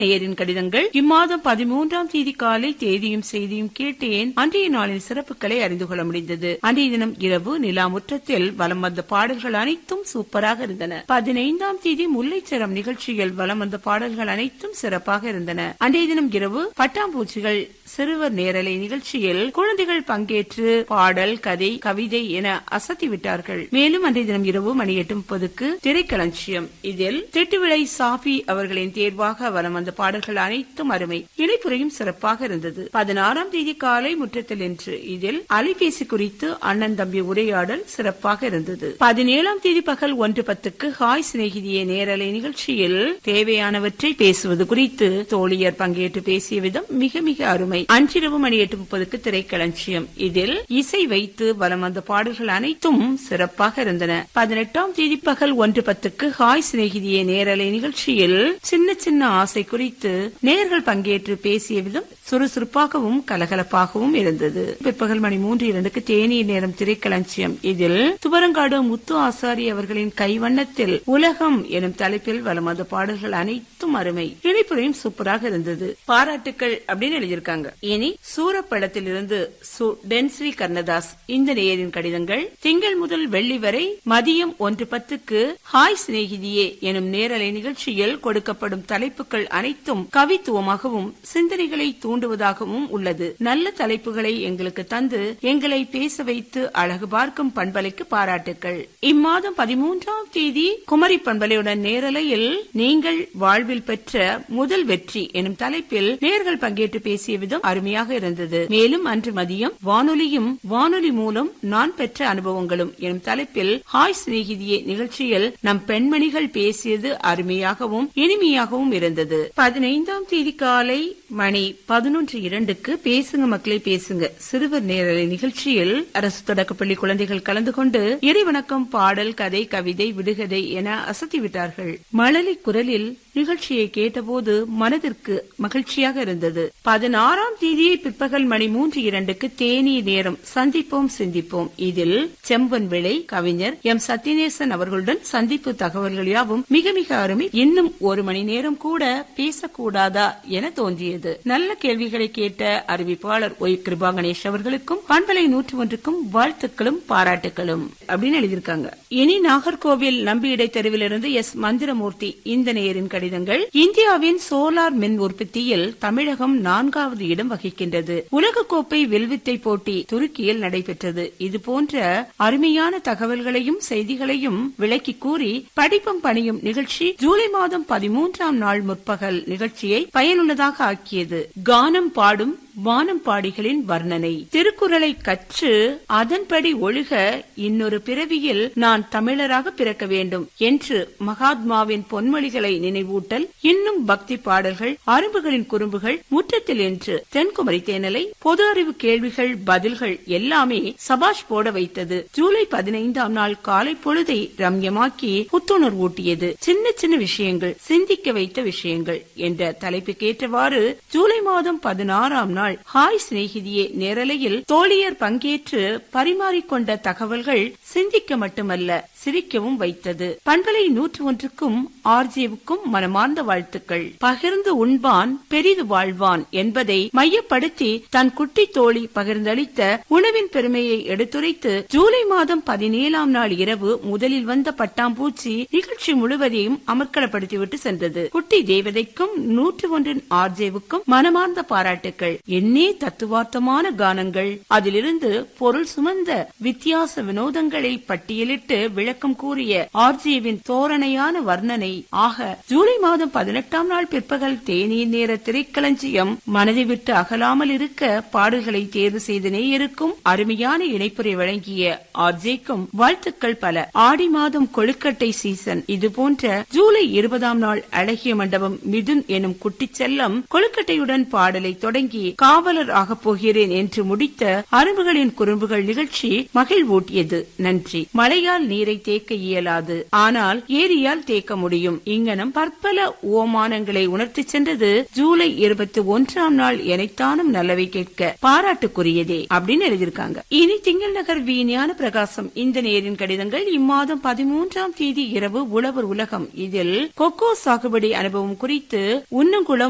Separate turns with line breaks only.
நேயரின் கடிதங்கள் இம்மாதம் பதிமூன்றாம் தேதி காலை தேதியும் செய்தியும் கேட்டேன் அன்றைய நாளின் சிறப்புகளை அறிந்து கொள்ள முடிந்தது அன்றைய தினம் இரவு நிலா முற்றத்தில் வலம் வந்த பாடல்கள் அனைத்தும் சூப்பராக இருந்தன பதினைந்தாம் தேதி முல்லைச்சரம் நிகழ்ச்சியில் வலம் வந்த பாடல்கள் அனைத்தும் சிறப்பாக இருந்தன அன்றைய தினம் இரவு பட்டாம்பூச்சிகள் சிறுவர் நேரலை நிகழ்ச்சியில் குழந்தைகள் பங்கேற்று பாடல் கதை கவிதை என அசத்தி விட்டார்கள் மேலும் அன்றைய தினம் இரவு மணி எட்டு முப்பதுக்கு திரைக்களஞ்சியம் இதில் திட்டுவிளை சாஃபி அவர்களின் தேர்வாக வலம் வந்த பாடல்கள் அனைத்தும் அருமை இணைப்புரையும் சிறப்பாக இருந்தது பதினாறாம் தேதி காலை முற்றத்தில் என்று இதில் அலைபேசி குறித்து அண்ணன் தம்பி உரையாடல் சிறப்பாக இருந்தது பதினேழாம் தேதி பகல் ஒன்று பத்துக்கு ஹாய் சிநேகிதியே நேரலை நிகழ்ச்சியில் தேவையானவற்றை பேசுவது குறித்து தோழியர் பங்கேற்று பேசிய விதம் மிக மிக அருமை அன்றிரவு மணி எட்டு முப்பதுக்கு திரைக்களஞ்சியம் இதில் இசை வைத்து வலம் வந்த பாடல்கள் அனைத்தும் சிறப்பாக இருந்தன பதினெட்டாம் தேதி பகல் ஒன்று பத்துக்கு ஹாய் சிநேகிதியே நேரலை நிகழ்ச்சியில் சின்ன சின்ன ஆசை குறித்து நேர்கள் பங்கேற்று பேசிய விதம் சுறுசுறுப்பாகவும் கலகலப்பாகவும் இருந்தது பிற்பகல் மணி மூன்று இரண்டுக்கு தேநீர் நேரம் திரைக்களஞ்சியம் இதில் துவரங்காடு முத்து ஆசாரி அவர்களின் கைவண்ணத்தில் உலகம் எனும் தலைப்பில் வலம் வந்த பாடல்கள் அனைத்தும் அருமை இணைப்புரையும் சூப்பராக இருந்தது பாராட்டுக்கள் அப்படின்னு எழுதியிருக்காங்க இனி சூரப்படத்தில் இருந்து சு டென்ஸ்ரீ கர்ணதாஸ் இந்த நேயரின் கடிதங்கள் திங்கள் முதல் வெள்ளி வரை மதியம் ஒன்று பத்துக்கு ஹாய் சிநேகிதியே எனும் நேரலை நிகழ்ச்சியில் கொடுக்கப்படும் தலைப்புகள் அனைத்தும் கவித்துவமாகவும் சிந்தனைகளை தூண்டுவதாகவும் உள்ளது நல்ல தலைப்புகளை எங்களுக்கு தந்து எங்களை பேச வைத்து அழகு பார்க்கும் பண்பலைக்கு பாராட்டுக்கள் இம்மாதம் பதிமூன்றாம் தேதி குமரி பண்பலையுடன் நேரலையில் நீங்கள் வாழ்வில் பெற்ற முதல் வெற்றி எனும் தலைப்பில் நேர்கள் பங்கேற்று பேசிய விதம் அருமையாக இருந்தது மேலும் அன்று மதியம் வானொலியும் வானொலி மூலம் நான் பெற்ற அனுபவங்களும் எனும் தலைப்பில் ஹாய் சிநேகிதியே நிகழ்ச்சியில் நம் பெண்மணிகள் பேசியது அருமையாகவும் இனிமையாகவும் இருந்தது பதினைந்தாம் தேதி காலை மணி பதினொன்று இரண்டுக்கு பேசுங்க மக்களை பேசுங்க சிறுவர் நேரலை நிகழ்ச்சியில் அரசு தொடக்கப்பள்ளி குழந்தைகள் கலந்து கொண்டு இறைவணக்கம் பாடல் கதை கவிதை விடுகதை என அசத்திவிட்டார்கள் மழலை குரலில் நிகழ்ச்சியை கேட்டபோது மனதிற்கு மகிழ்ச்சியாக இருந்தது பதினாறாம் தேதி பிற்பகல் மணி மூன்று இரண்டுக்கு தேநீர் நேரம் சந்திப்போம் சிந்திப்போம் இதில் செம்பன் விளை கவிஞர் எம் சத்யநேசன் அவர்களுடன் சந்திப்பு தகவல்கள் யாவும் மிக மிக அருமை இன்னும் ஒரு மணி நேரம் கூட பேசக்கூடாதா என தோன்றியது நல்ல கேள்விகளை கேட்ட அறிவிப்பாளர் ஒய் கிருபா கணேஷ் அவர்களுக்கும் பண்பலை நூற்று ஒன்றுக்கும் வாழ்த்துக்களும் பாராட்டுகளும் அப்படின்னு எழுதியிருக்காங்க இனி நாகர்கோவில் நம்பி இடைத்தெருவிலிருந்து எஸ் மந்திரமூர்த்தி இந்த நேரின் கடிதங்கள் இந்தியாவின் சோலார் மின் உற்பத்தியில் தமிழகம் நான்காவது இடம் வகிக்கின்றது உலகக்கோப்பை வில்வித்தை போட்டி துருக்கியில் நடைபெற்றது இதுபோன்ற அருமையான தகவல்களையும் செய்திகளையும் விளக்கி கூறி படிப்பும் பணியும் நிகழ்ச்சி ஜூலை மாதம் பதிமூன்றாம் நாள் முற்பகல் நிகழ்ச்சியை பயனுள்ளதாக ஆக்கியது கானம் பாடும் வானம் பாடிகளின் வர்ணனை திருக்குறளை கற்று அதன்படி ஒழுக இன்னொரு பிறவியில் நான் தமிழராக பிறக்க வேண்டும் என்று மகாத்மாவின் பொன்மொழிகளை நினைவூட்டல் இன்னும் பக்தி பாடல்கள் அரும்புகளின் குறும்புகள் முற்றத்தில் என்று தென்குமரி தேனலை பொது அறிவு கேள்விகள் பதில்கள் எல்லாமே சபாஷ் போட வைத்தது ஜூலை பதினைந்தாம் நாள் காலை பொழுதை ரம்யமாக்கி புத்துணர்வு ஊட்டியது சின்ன சின்ன விஷயங்கள் சிந்திக்க வைத்த விஷயங்கள் என்ற தலைப்புக்கேற்றவாறு ஜூலை மாதம் பதினாறாம் நாள் ஹாய் சிநேகிதியே நேரலையில் தோழியர் பங்கேற்று பரிமாறிக்கொண்ட தகவல்கள் சிந்திக்க மட்டுமல்ல சிரிக்கவும் வைத்தது பண்பலை நூற்று ஒன்றுக்கும் ஆர்ஜேவுக்கும் மனமார்ந்த வாழ்த்துக்கள் பகிர்ந்து உண்பான் பெரிது வாழ்வான் என்பதை மையப்படுத்தி தன் குட்டி தோழி பகிர்ந்தளித்த உணவின் பெருமையை எடுத்துரைத்து ஜூலை மாதம் பதினேழாம் நாள் இரவு முதலில் வந்த பட்டாம்பூச்சி நிகழ்ச்சி முழுவதையும் அமர்க்களப்படுத்திவிட்டு சென்றது குட்டி தேவதைக்கும் நூற்று ஒன்றின் ஆர்ஜேவுக்கும் மனமார்ந்த பாராட்டுக்கள் என்னே தத்துவார்த்தமான கானங்கள் அதிலிருந்து பொருள் சுமந்த வித்தியாச வினோதங்களை பட்டியலிட்டு விளக்கம் கூறிய ஆர்ஜேவின் தோரணையான வர்ணனை ஆக ஜூலை மாதம் பதினெட்டாம் நாள் பிற்பகல் தேநீர் நேர திரைக்களஞ்சியம் மனதை விட்டு அகலாமல் இருக்க பாடல்களை தேர்வு செய்த நேயருக்கும் அருமையான இணைப்புரை வழங்கிய ஆர்ஜேக்கும் வாழ்த்துக்கள் பல ஆடி மாதம் கொழுக்கட்டை சீசன் இதுபோன்ற ஜூலை இருபதாம் நாள் அழகிய மண்டபம் மிதுன் எனும் குட்டிச் செல்லம் கொழுக்கட்டையுடன் பாடலை தொடங்கி காவலர் ஆகப் போகிறேன் என்று முடித்த அரும்புகளின் குறும்புகள் நிகழ்ச்சி மகிழ்வூட்டியது நன்றி மழையால் நீரை தேக்க இயலாது ஆனால் ஏரியால் தேக்க முடியும் இங்கனம் பற்பல ஓமானங்களை உணர்த்திச் சென்றது ஜூலை இருபத்தி ஒன்றாம் நாள் எனைத்தானும் நல்லவை கேட்க பாராட்டுக்குரியதே அப்படின்னு எழுதியிருக்காங்க இனி திங்கள் நகர் வி ஞான பிரகாசம் இந்த நேரின் கடிதங்கள் இம்மாதம் பதிமூன்றாம் தேதி இரவு உழவர் உலகம் இதில் கொக்கோ சாகுபடி அனுபவம் குறித்து உன்னங்குளம்